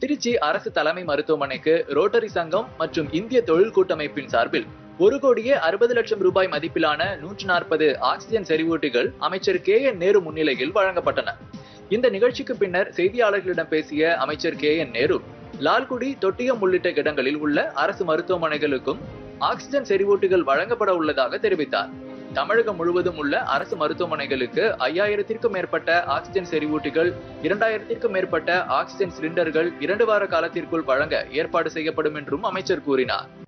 திருச்சி அரசு தலைமை மருத்துவமனைக்கு ரோட்டரி சங்கம் மற்றும் இந்திய தொழில் கூட்டமைப்பின் சார்பில் ஒரு கோடியே அறுபது லட்சம் ரூபாய் மதிப்பிலான நூற்று நாற்பது ஆக்சிஜன் செறிவூட்டிகள் அமைச்சர் கே என் நேரு முன்னிலையில் வழங்கப்பட்டன இந்த நிகழ்ச்சிக்கு பின்னர் செய்தியாளர்களிடம் பேசிய அமைச்சர் கே என் நேரு லால்குடி தொட்டியம் உள்ளிட்ட இடங்களில் உள்ள அரசு மருத்துவமனைகளுக்கும் ஆக்சிஜன் செறிவூட்டிகள் வழங்கப்பட உள்ளதாக தெரிவித்தார் தமிழகம் முழுவதும் உள்ள அரசு மருத்துவமனைகளுக்கு ஐயாயிரத்திற்கும் மேற்பட்ட ஆக்சிஜன் செறிவூட்டிகள் இரண்டாயிரத்திற்கும் மேற்பட்ட ஆக்சிஜன் சிலிண்டர்கள் இரண்டு வார காலத்திற்குள் வழங்க ஏற்பாடு செய்யப்படும் என்றும் அமைச்சர் கூறினார்